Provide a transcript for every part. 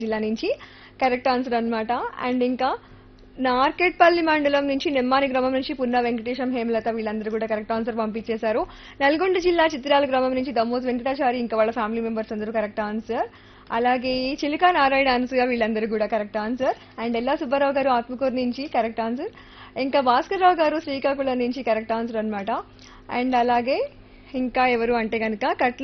జిల్లా నుంచి correct answer అన్నమాట అండ్ ఇంకా నార్కెట్పల్లి మండలం నుంచి నెమ్మాని గ్రామం నుంచి పున్న వెంకటేశం హేమలత వీళ్ళందరూ కూడా కరెక్ట్ ఆన్సర్ పంపించేశారు నల్గొండ జిల్లా చిత్రాల గ్రామం నుంచి దమ్మోజ్ వెంకటాచారి ఇంకా వాళ్ళ ఫ్యామిలీ మెంబర్స్ అందరూ కరెక్ట్ ఆన్సర్ అలాగే చిలుకా నారాయణ ఆన్సర్ వీళ్ళందరూ కూడా కరెక్ట్ ఆన్సర్ అండ్ ఎల్లా సుబ్బారావు గారు ఆత్మకూరు నుంచి కరెక్ట్ ఆన్సర్ ఇంకా భాస్కర్ రావు గారు శ్రీకాకుళం నుంచి కరెక్ట్ ఆన్సర్ అన్నమాట అండ్ అలాగే ఇంకా ఎవరు అంటే కనుక కట్ల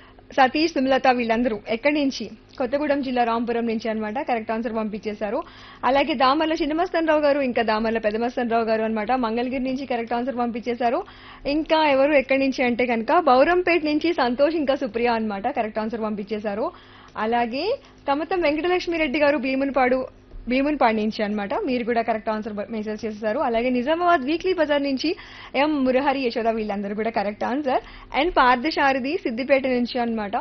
సతీష్ సుమలత వీళ్ళందరూ ఎక్కడి నుంచి కొత్తగూడెం జిల్లా రాంపురం నుంచి అన్నమాట కరెక్ట్ ఆన్సర్ పంపించేశారు అలాగే దామర్ల చిన్నమస్తన్ రావు గారు ఇంకా దామర్ల పెద్దమస్తన్ రావు గారు అన్నమాట మంగళగిరి నుంచి కరెక్ట్ ఆన్సర్ పంపించేశారు ఇంకా ఎవరు ఎక్కడి నుంచి అంటే కనుక బౌరంపేట నుంచి సంతోష్ ఇంకా సుప్రియ అన్నమాట కరెక్ట్ ఆన్సర్ పంపించేశారు అలాగే కమతం వెంకటలక్ష్మి రెడ్డి గారు భీమునిపాడు భీమునిపాడు నుంచి అన్నమాట మీరు కూడా కరెక్ట్ ఆన్సర్ మెసేజ్ చేశారు అలాగే నిజామాబాద్ వీక్లీ బజార్ నుంచి ఎం మురహరి యశోద వీళ్ళందరూ కూడా correct answer and Parthasarathi Siddipet నుంచి అన్నమాట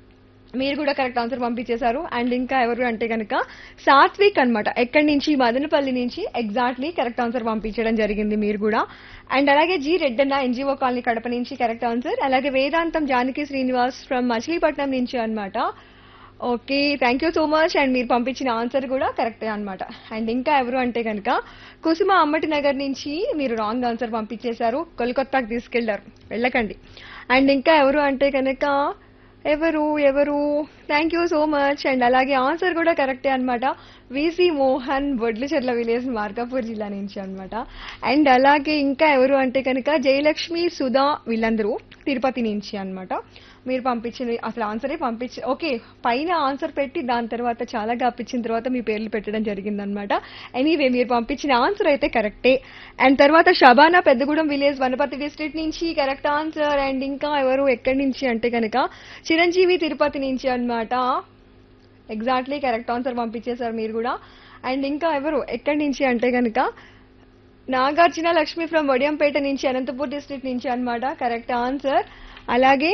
మీరు కూడా కరెక్ట్ ఆన్సర్ పంపించేశారు అండ్ ఇంకా ఎవరు అంటే కనుక సాత్విక్ అన్నమాట ఎక్కడి నుంచి మదనపల్లి నుంచి ఎగ్జాక్ట్లీ కరెక్ట్ ఆన్సర్ పంపించడం జరిగింది మీరు కూడా అండ్ అలాగే G Reddanna NGO colony Kadapa నుంచి కరెక్ట్ ఆన్సర్ అలాగే వేదాంతం జానకి శ్రీనివాస్ ఫ్రమ్ మచిలీపట్నం నుంచి అన్నమాట okay thank you so much and మీరు పంపించిన ఆన్సర్ కూడా కరెక్టే అన్నమాట అండ్ ఇంకా ఎవరు అంటే కనుక కుసుమ అమ్మటి నగర్ నుంచి మీరు రాంగ్ ఆన్సర్ పంపించేశారు కోల్కత్తాకి తీసుకెళ్లారు వెళ్ళకండి అండ్ ఇంకా ఎవరు అంటే కనుక ఎవరు ఎవరు thank you so much and అలాగే ఆన్సర్ కూడా కరెక్టే అన్నమాట విసి మోహన్ బొడ్లచెర్ల విలేజ్ మార్కాపూర్ జిల్లా నుంచి అన్నమాట అండ్ అలాగే ఇంకా ఎవరు అంటే కనుక జయలక్ష్మి సుధా వీళ్ళందరూ తిరుపతి నుంచి అన్నమాట మీరు పంపించింది అసలు ఆన్సరే పంపించి ఓకే పైన ఆన్సర్ పెట్టి దాని తర్వాత చాలా గాపించిన తర్వాత మీ పేర్లు పెట్టడం జరిగిందనమాట ఎనీవే మీరు పంపించిన ఆన్సర్ అయితే కరెక్టే అండ్ తర్వాత షబానా పెద్దగూడెం విలేజ్ వనపర్తి డిస్ట్రిక్ట్ నుంచి కరెక్ట్ ఆన్సర్ అండ్ ఇంకా ఎవరు ఎక్కడి నుంచి అంటే కనుక చిరంజీవి తిరుపతి నుంచి అన్నమాట ఎగ్జాక్ట్లీ కరెక్ట్ ఆన్సర్ పంపించేశారు మీరు కూడా అండ్ ఇంకా ఎవరు ఎక్కడి నుంచి అంటే కనుక నాగార్జున లక్ష్మి ఫ్రమ్ వడియంపేట నుంచి అనంతపూర్ డిస్ట్రిక్ట్ నుంచి అన్నమాట కరెక్ట్ ఆన్సర్ అలాగే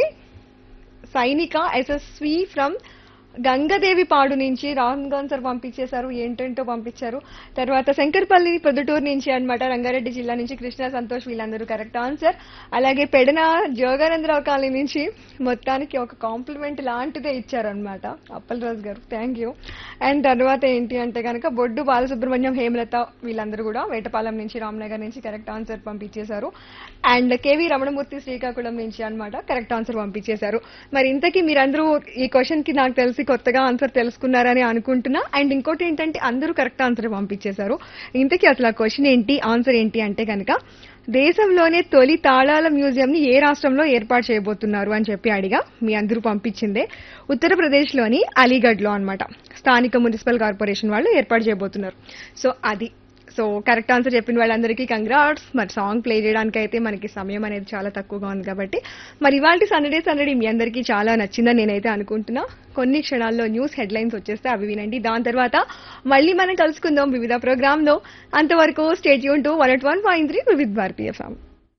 సైనిక ఎస్ఎస్వి ఫ్రమ్ గంగదేవి పాడు నుంచి రాంగ్ ఆన్సర్ పంపించేశారు ఏంటంటో పంపించారు తర్వాత శంకర్పల్లి పొద్దుటూరు నుంచి అన్నమాట రంగారెడ్డి జిల్లా నుంచి కృష్ణ సంతోష్ వీళ్ళందరూ కరెక్ట్ ఆన్సర్ అలాగే పెడన జోగానందరావు కాలనీ నుంచి మొత్తానికి ఒక కాంప్లిమెంట్ లాంటిదే ఇచ్చారనమాట అప్పలరాజు గారు థ్యాంక్ యూ అండ్ తర్వాత ఏంటి అంటే కనుక బొడ్డు బాలసుబ్రహ్మణ్యం హేమలత వీళ్ళందరూ కూడా వేటపాలెం నుంచి రామ్నగర్ నుంచి కరెక్ట్ ఆన్సర్ పంపించేశారు అండ్ కేవీ రమణమూర్తి శ్రీకాకుళం నుంచి అన్నమాట కరెక్ట్ ఆన్సర్ పంపించేశారు మరి ఇంతకీ మీరందరూ ఈ క్వశ్చన్ కి నాకు తెలిసి కొత్తగా ఆన్సర్ తెలుసుకున్నారని అనుకుంటున్నా అండ్ ఇంకోటి ఏంటంటే అందరూ కరెక్ట్ ఆన్సర్ పంపించేశారు ఇంతకీ అసలు ఆ క్వశ్చన్ ఏంటి ఆన్సర్ ఏంటి అంటే కనుక దేశంలోనే తొలి తాళాల మ్యూజియం ని ఏ రాష్ట్రంలో ఏర్పాటు చేయబోతున్నారు అని చెప్పి అడిగా మీ అందరూ పంపించిందే ఉత్తరప్రదేశ్లోని అలీగఢ్ లో అన్నమాట స్థానిక మున్సిపల్ కార్పొరేషన్ వాళ్ళు ఏర్పాటు చేయబోతున్నారు సో అది సో కరెక్ట్ ఆన్సర్ చెప్పిన వాళ్ళందరికీ కంగ్రాట్స్ మరి సాంగ్ ప్లే చేయడానికి అయితే మనకి సమయం అనేది చాలా తక్కువగా ఉంది కాబట్టి మరి ఇవాళ సందడే సందడి మీ అందరికీ చాలా నచ్చిందని నేనైతే అనుకుంటున్నా కొన్ని క్షణాల్లో న్యూస్ హెడ్లైన్స్ వచ్చేస్తే అవి వినండి దాని తర్వాత మళ్ళీ మనం కలుసుకుందాం వివిధ ప్రోగ్రామ్ లో అంతవరకు స్టేట్ యూన్ two one eight one point three Vividh Bharati ఫామ్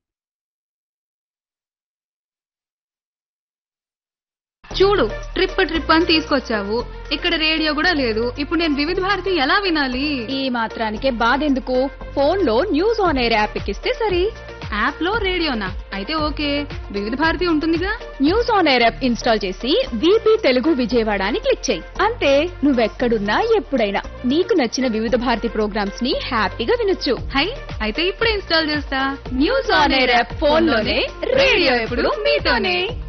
చూడు ట్రిప్ ట్రిప్ అని తీసుకొచ్చావు ఇక్కడ రేడియో కూడా లేదు ఇప్పుడు నేను వివిధ భారతి ఎలా వినాలి ఈ మాత్రానికే బాధెందుకు ఫోన్ లో న్యూస్ ఆన్ ఎయిర్ యాప్ ఎక్కిస్తే సరి యాప్ లో రేడియోనా అయితే ఓకే వివిధ భారతి ఉంటుందిగా News On Air app install చేసి వీపీ తెలుగు విజయవాడ అని క్లిక్ చేయి అంతే నువ్వెక్కడున్నా ఎప్పుడైనా నీకు నచ్చిన వివిధ భారతి ప్రోగ్రామ్స్ ని హ్యాపీగా వినొచ్చు హై అయితే ఇప్పుడే ఇన్స్టాల్ చేస్తా న్యూస్ ఆన్ ఎయిర్ యాప్ ఫోన్ లోనే రేడియో ఎప్పుడు మీతోనే